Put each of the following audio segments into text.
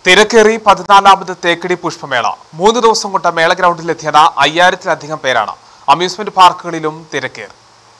തിരക്കേറി പതിനാലാമത് തേക്കടി പുഷ്പമേള മൂന്ന് ദിവസം കൊണ്ട് മേള ഗ്രൗണ്ടിലെത്തിയത് അയ്യായിരത്തിലധികം പേരാണ് അമ്യൂസ്മെന്റ് പാർക്കുകളിലും തിരക്കേറി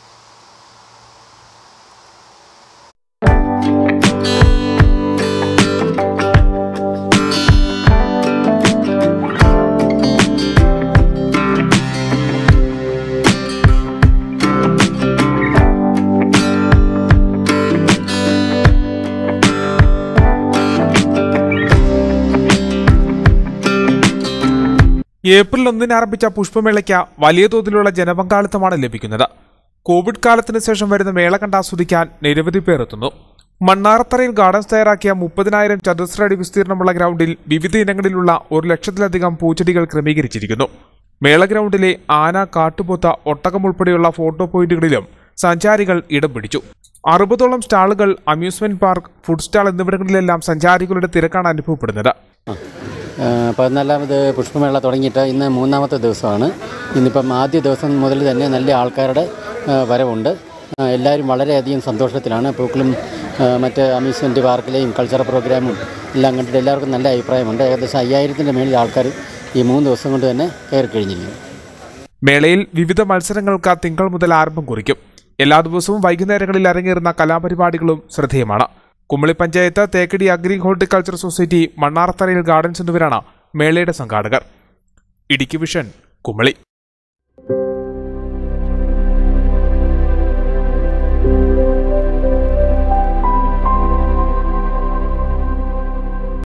ഏപ്രിൽ ഒന്നിന് ആരംഭിച്ച പുഷ്പമേളയ്ക്ക് വലിയ തോതിലുള്ള ജനപങ്കാളിത്തമാണ് ലഭിക്കുന്നത് കോവിഡ് കാലത്തിന് ശേഷം വരുന്ന മേള കണ്ടാസ്വദിക്കാൻ നിരവധി പേർ എത്തുന്നു മണ്ണാറത്തറയിൽ ഗാർഡൻസ് തയ്യാറാക്കിയ മുപ്പതിനായിരം ചതുരശ്ര അടി വിസ്തീർണമുള്ള ഗ്രൗണ്ടിൽ വിവിധ ഇനങ്ങളിലുള്ള ഒരു ലക്ഷത്തിലധികം പൂച്ചെടികൾ ക്രമീകരിച്ചിരിക്കുന്നു മേള ഗ്രൗണ്ടിലെ ആന കാട്ടുപോത്ത ഒട്ടകം ഉൾപ്പെടെയുള്ള ഫോട്ടോ പോയിന്റുകളിലും സഞ്ചാരികൾ ഇടം പിടിച്ചു അറുപതോളം സ്റ്റാളുകൾ അമ്യൂസ്മെന്റ് പാർക്ക് ഫുഡ് സ്റ്റാൾ എന്നിവിടങ്ങളിലെല്ലാം സഞ്ചാരികളുടെ തിരക്കാണ് അനുഭവപ്പെടുന്നത് ആ, പതിനാലാമത് പുഷ്പമേള തുടങ്ങിയിട്ട് ഇന്ന് മൂന്നാമത്തെ ദിവസമാണ് ഇന്നിപ്പം ആദ്യ ദിവസം മുതൽ തന്നെ നല്ല ആൾക്കാരുടെ ആ, വരവുണ്ട് ആ, എല്ലാവരും വളരെയധികം സന്തോഷത്തിലാണ് പൂക്കളും ആ, മറ്റ് അമ്യൂസ്മെൻറ്റ് പാർക്കിലെയും കൾച്ചറൽ പ്രോഗ്രാമും എല്ലാം കണ്ടിട്ട് എല്ലാവർക്കും നല്ല അഭിപ്രായമുണ്ട് ഏകദേശം അയ്യായിരത്തിൻ്റെ മേളിൽ ആൾക്കാർ ഈ മൂന്ന് ദിവസം കൊണ്ട് തന്നെ കയറി കഴിഞ്ഞിരിക്കുന്നു മേളയിൽ വിവിധ മത്സരങ്ങൾക്ക് തിങ്കൾ മുതൽ ആരംഭം കുറിക്കും എല്ലാ ദിവസവും വൈകുന്നേരങ്ങളിൽ അരങ്ങേറുന്ന കലാപരിപാടികളും ശ്രദ്ധേയമാണ് Kumily panchayat Thekkady agri horticulture society മണ്ണാർത്തറയിൽ ഗാർഡൻസ് എന്നിവരാണ് മേളയുടെ സംഘാടകർ ഇടുക്കി വിഷൻ കുമളി